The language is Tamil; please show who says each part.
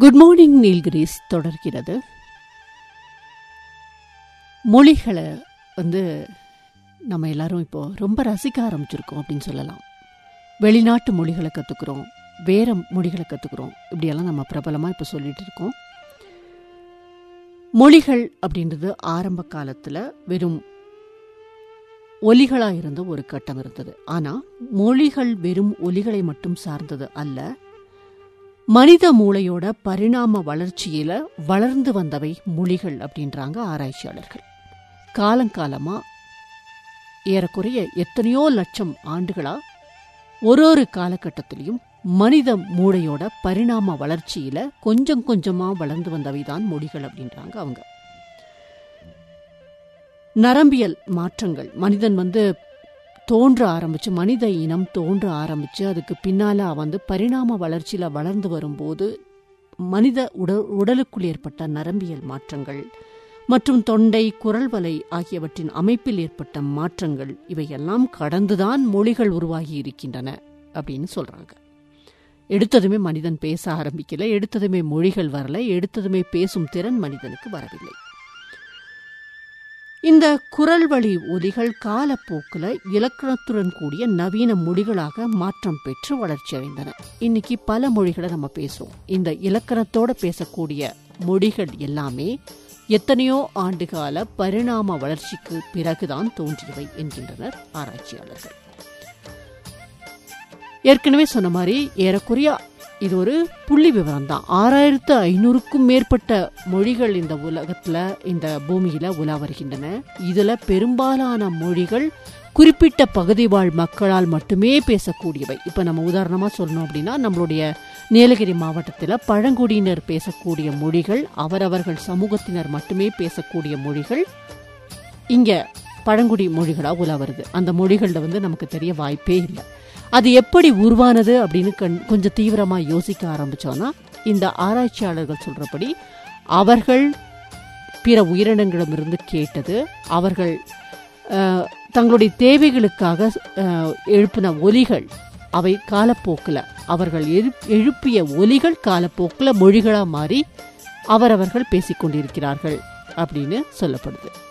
Speaker 1: குட் மார்னிங் நீல்கிரிஸ் தொடர்கிறது மொழிகளை வந்து நம்ம எல்லாரும் இப்போ ரொம்ப ரசிக்க ஆரம்பிச்சிருக்கோம் அப்படின்னு சொல்லலாம் வெளிநாட்டு மொழிகளை கற்றுக்குறோம் வேற மொழிகளை கற்றுக்குறோம் இப்படியெல்லாம் நம்ம பிரபலமாக இப்போ சொல்லிட்டு இருக்கோம் மொழிகள் அப்படின்றது ஆரம்ப காலத்தில் வெறும் ஒலிகளாக இருந்த ஒரு கட்டம் இருந்தது ஆனால் மொழிகள் வெறும் ஒலிகளை மட்டும் சார்ந்தது அல்ல மனித மூளையோட பரிணாம வளர்ச்சியில வளர்ந்து வந்தவை மொழிகள் அப்படின்றாங்க ஆராய்ச்சியாளர்கள் காலங்காலமா ஏறக்குறைய எத்தனையோ லட்சம் ஆண்டுகளா ஒரு ஒரு காலகட்டத்திலையும் மனித மூளையோட பரிணாம வளர்ச்சியில கொஞ்சம் கொஞ்சமா வளர்ந்து வந்தவை தான் மொழிகள் அப்படின்றாங்க அவங்க நரம்பியல் மாற்றங்கள் மனிதன் வந்து தோன்ற ஆரம்பிச்சு மனித இனம் தோன்ற ஆரம்பிச்சு அதுக்கு பின்னால வந்து பரிணாம வளர்ச்சியில வளர்ந்து வரும்போது மனித உடல் உடலுக்குள் ஏற்பட்ட நரம்பியல் மாற்றங்கள் மற்றும் தொண்டை குரல் வலை ஆகியவற்றின் அமைப்பில் ஏற்பட்ட மாற்றங்கள் இவையெல்லாம் கடந்துதான் மொழிகள் உருவாகி இருக்கின்றன அப்படின்னு சொல்றாங்க எடுத்ததுமே மனிதன் பேச ஆரம்பிக்கல எடுத்ததுமே மொழிகள் வரல எடுத்ததுமே பேசும் திறன் மனிதனுக்கு வரவில்லை இந்த குரல் வழி ஒலிகள் காலப்போக்கில் இலக்கணத்துடன் கூடிய நவீன மொழிகளாக மாற்றம் பெற்று வளர்ச்சி அடைந்தன இன்னைக்கு பல மொழிகளை நம்ம பேசுவோம் இந்த இலக்கணத்தோட பேசக்கூடிய மொழிகள் எல்லாமே எத்தனையோ ஆண்டுகால பரிணாம வளர்ச்சிக்கு பிறகுதான் தோன்றியவை என்கின்றனர் ஆராய்ச்சியாளர்கள் ஏற்கனவே சொன்ன மாதிரி ஏறக்குறைய இது ஒரு புள்ளி விவரம் தான் ஆறாயிரத்து ஐநூறுக்கும் மேற்பட்ட மொழிகள் இந்த உலகத்துல இந்த பூமியில உலா வருகின்றன இதுல பெரும்பாலான மொழிகள் குறிப்பிட்ட பகுதி வாழ் மக்களால் மட்டுமே பேசக்கூடியவை இப்ப நம்ம உதாரணமா சொல்லணும் அப்படின்னா நம்மளுடைய நீலகிரி மாவட்டத்தில் பழங்குடியினர் பேசக்கூடிய மொழிகள் அவரவர்கள் சமூகத்தினர் மட்டுமே பேசக்கூடிய மொழிகள் இங்க பழங்குடி மொழிகளா உலா வருது அந்த மொழிகள்ல வந்து நமக்கு தெரிய வாய்ப்பே இல்லை அது எப்படி உருவானது அப்படின்னு கண் கொஞ்சம் தீவிரமா யோசிக்க ஆரம்பிச்சோம்னா இந்த ஆராய்ச்சியாளர்கள் சொல்றபடி அவர்கள் பிற உயிரினங்களிடமிருந்து கேட்டது அவர்கள் தங்களுடைய தேவைகளுக்காக எழுப்பின ஒலிகள் அவை காலப்போக்கில் அவர்கள் எழுப்பிய ஒலிகள் காலப்போக்கில் மொழிகளாக மாறி அவரவர்கள் பேசிக்கொண்டிருக்கிறார்கள் அப்படின்னு சொல்லப்படுது